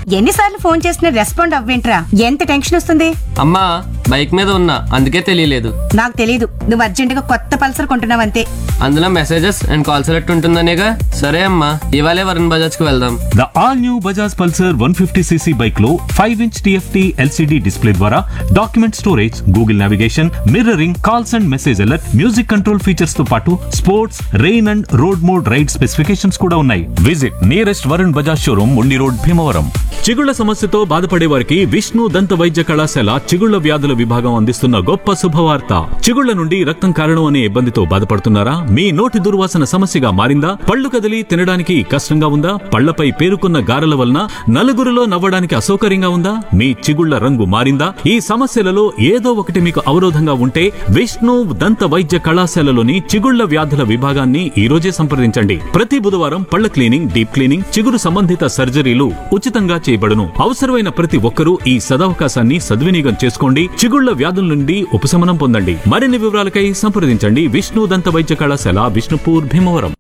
ఎన్నిసార్లు ఫోన్ చేసినా రెస్పాండ్ అవ్వేంట్రా ఎంత టెన్షన్ వస్తుంది అమ్మా బైక్ మీద ఉన్నా అందుకే తెలియలేదు నాకు తెలియదు నువ్వు అర్జెంటుగా కొత్త పల్సర్ కొంటున్నావంతే అందులో మెసేజెస్ అండ్ కాల్ సెలెక్ట్ ఉంటుందనేగా సరే అమ్మా ఇవాళే వరుణ్ బజాజ్ కు వెళ్దాం the all new Bajaj Pulsar one fifty CC bike లో five inch TFT LCD display ద్వారా document storage Google navigation mirroring calls and message alert music control features తో పాటు sports rain and road mode ride specifications కూడా ఉన్నాయి visit nearest Varun Bajaj showroom Undi road Bhimavaram చిగుళ్ల సమస్యతో బాధపడే వారికి విష్ణు దంత వైద్య కళాశాల చిగుళ్ల వ్యాధుల విభాగం అందిస్తున్న గొప్ప శుభవార్త చిగుళ్ల నుండి రక్తం కారణం అనే ఇబ్బందితో బాధపడుతున్నారా మీ నోటి దుర్వాసన సమస్యగా మారిందా పళ్ళు కదిలి తినడానికి కష్టంగా ఉందా పళ్లపై పేరుకున్న గారెల వలన నలుగురిలో నవ్వడానికి అసౌకర్యంగా ఉందా మీ చిగుళ్ల రంగు మారిందా ఈ సమస్యలలో ఏదో ఒకటి మీకు అవరోధంగా ఉంటే విష్ణు దంత వైద్య కళాశాలలోని చిగుళ్ల వ్యాధుల విభాగాన్ని ఈ రోజే సంప్రదించండి ప్రతి బుధవారం పళ్ల క్లీనింగ్ డీప్ క్లీనింగ్ చిగురు సంబంధిత సర్జరీలు ఉచితంగా చేయబడును అవసరమైన ప్రతి ఒక్కరూ ఈ సదవకాశాన్ని సద్వినియోగం చేసుకోండి చిగుళ్ల వ్యాధుల నుండి ఉపశమనం పొందండి మరిన్ని వివరాలకై సంప్రదించండి విష్ణు దంత వైద్య కళాశాల Vishnupur Bhimavaram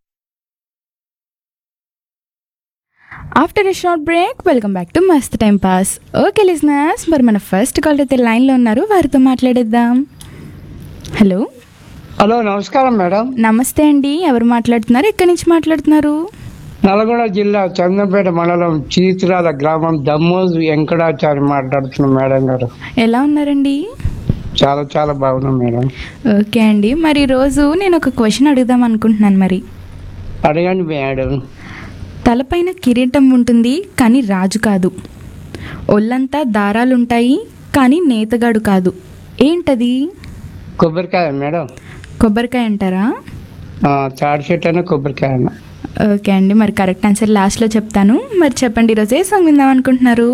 after a short break welcome back to mast time pass okay listeners మరి మన ఫస్ట్ కాల్ అయితే లైన్లో ఉన్నారు వారితో మాట్లాడేద్దాం హలో హలో నమస్కారం మేడం నమస్తే అండి ఎవరు మాట్లాడుతున్నారు ఎక్కడి నుంచి మాట్లాడుతున్నారు నల్గొండ జిల్లా చందంపేట మండలం చీతిరాల గ్రామం దమ్మోజు వెంకటాచారి మాట్లాడుతున్నాం మేడం గారు ఎలా ఉన్నారండి చాలా చాలా బాగున్నాం మేడం ఓకే అండి మరి ఈరోజు నేను ఒక క్వశ్చన్ అడుగుదాం అనుకుంటున్నాను మరి అడగండి మేడం తలపైన కిరీటం ఉంటుంది కానీ రాజు కాదు ఒళ్ళంతా దారాలుంటాయి కానీ నేతగాడు కాదు ఏంటది కొబ్బరికాయ మేడం కొబ్బరికాయ అంటారా ఆ, తాడి చెట్టు అయినా కొబ్బరికాయ అయినా ఓకే అండి మరి కరెక్ట్ ఆన్సర్ లాస్ట్లో చెప్తాను మరి చెప్పండి ఈరోజు ఏ సాంగ్ విందాం అనుకుంటున్నారు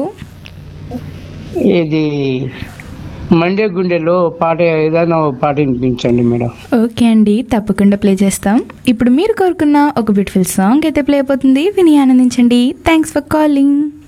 ఇది మండే గుండెలో పాట ఏదైనా ఓ పాట వినిపించండి మేడం ఓకే అండి తప్పకుండా ప్లే చేస్తాం ఇప్పుడు మీరు కోరుకున్న ఒక బ్యూటిఫుల్ సాంగ్ అయితే ప్లే అయిపోతుంది విని ఆనందించండి థ్యాంక్స్ ఫర్ కాలింగ్